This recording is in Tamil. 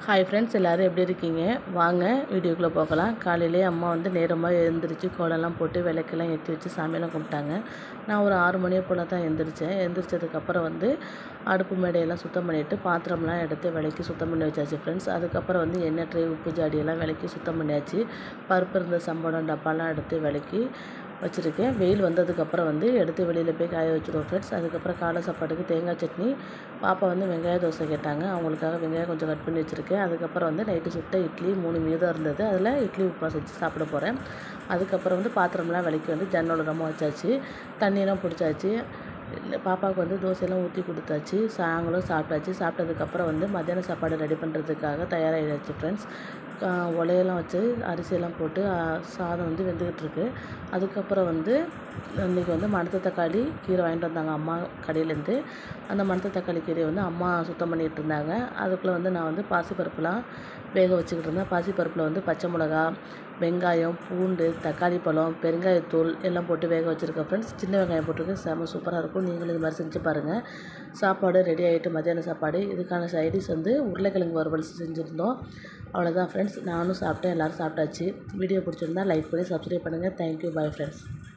ஹாய் ஃப்ரெண்ட்ஸ் எல்லோரும் எப்படி இருக்கீங்க வாங்க வீடியோக்குள்ளே போகலாம் காலையிலே அம்மா வந்து நேரமாக எழுந்திரிச்சு கோலம்லாம் போட்டு விளக்கெல்லாம் ஏற்றி வச்சு சாமியெல்லாம் கும்பிட்டாங்க நான் ஒரு ஆறு மணியை போல் தான் எழுந்திரிச்சேன் எழுந்திரிச்சதுக்கப்புறம் வந்து அடுப்பு மேடையெல்லாம் சுத்தம் பண்ணிவிட்டு பாத்திரம்லாம் எடுத்து விளக்கி சுத்தம் பண்ணி வச்சாச்சு ஃப்ரெண்ட்ஸ் அதுக்கப்புறம் வந்து எண்ணெய் ட்ரே உப்பு ஜாடியெல்லாம் விளக்கி சுத்தம் பண்ணியாச்சு பருப்பு இருந்த சம்பளம் டப்பாலாம் எடுத்து விளக்கி வச்சுருக்கேன் வெயில் வந்ததுக்கப்புறம் வந்து எடுத்து வெளியில் போய் காய வச்சுருவோம் ஃப்ரெண்ட்ஸ் அதுக்கப்புறம் காலை சாப்பாட்டுக்கு தேங்காய் சட்னி பாப்பா வந்து வெங்காய தோசை கேட்டாங்க அவங்களுக்காக வெங்காயம் கொஞ்சம் கட் பண்ணி வச்சுருக்கேன் அதுக்கப்புறம் வந்து நைட்டு சுட்ட இட்லி மூணு மீதம் இருந்தது அதில் இட்லி உப்புமா செஞ்சு சாப்பிட போகிறேன் அதுக்கப்புறம் வந்து பாத்திரம்லாம் விளக்கி வந்து ஜன்னோட ரொம்ப வச்சாச்சு தண்ணியெல்லாம் பிடிச்சாச்சு இல்லை பாப்பாவுக்கு வந்து தோசையெல்லாம் ஊற்றி கொடுத்தாச்சு சாயங்காலம் சாப்பிட்டாச்சு சாப்பிட்டதுக்கப்புறம் வந்து மத்தியான சாப்பாடு ரெடி பண்ணுறதுக்காக தயாராகிடுச்சு ஃப்ரெண்ட்ஸ் உலையெல்லாம் வச்சு அரிசியெல்லாம் போட்டு சாதம் வந்து வெந்துக்கிட்டு இருக்கு அதுக்கப்புறம் வந்து இன்றைக்கி வந்து மணத்த தக்காளி கீரை வாங்கிட்டு வந்தாங்க அம்மா கடையிலேருந்து அந்த மணத்த தக்காளி கீரையை வந்து அம்மா சுத்தம் பண்ணிகிட்டு இருந்தாங்க அதுக்குள்ளே வந்து நான் வந்து பாசிப்பருப்புலாம் வேக வச்சுக்கிட்டு இருந்தேன் பாசிப்பருப்பில் வந்து பச்சை மிளகா வெங்காயம் பூண்டு தக்காளி பழம் பெருங்காயத்தூள் எல்லாம் போட்டு வேக வச்சுருக்கேன் ஃப்ரெண்ட்ஸ் சின்ன வெங்காயம் போட்டிருக்கேன் செம சூப்பராக இருக்கும் நீங்களும் இது மாதிரி செஞ்சு பாருங்கள் சாப்பாடு ரெடி ஆகிட்டு மத்தியான சாப்பாடு இதுக்கான சைடிஷ் வந்து உருளைக்கிழங்கு வறுவல் செஞ்சுருந்தோம் அவ்வளோதான் ஃப்ரெண்ட்ஸ் நானும் சாப்பிட்டேன் எல்லோரும் சாப்பிட்டாச்சு வீடியோ பிடிச்சிருந்தா லைக் பண்ணி சப்ஸ்கிரைப் பண்ணுங்கள் தேங்க்யூ பாய் ஃப்ரெண்ட்ஸ்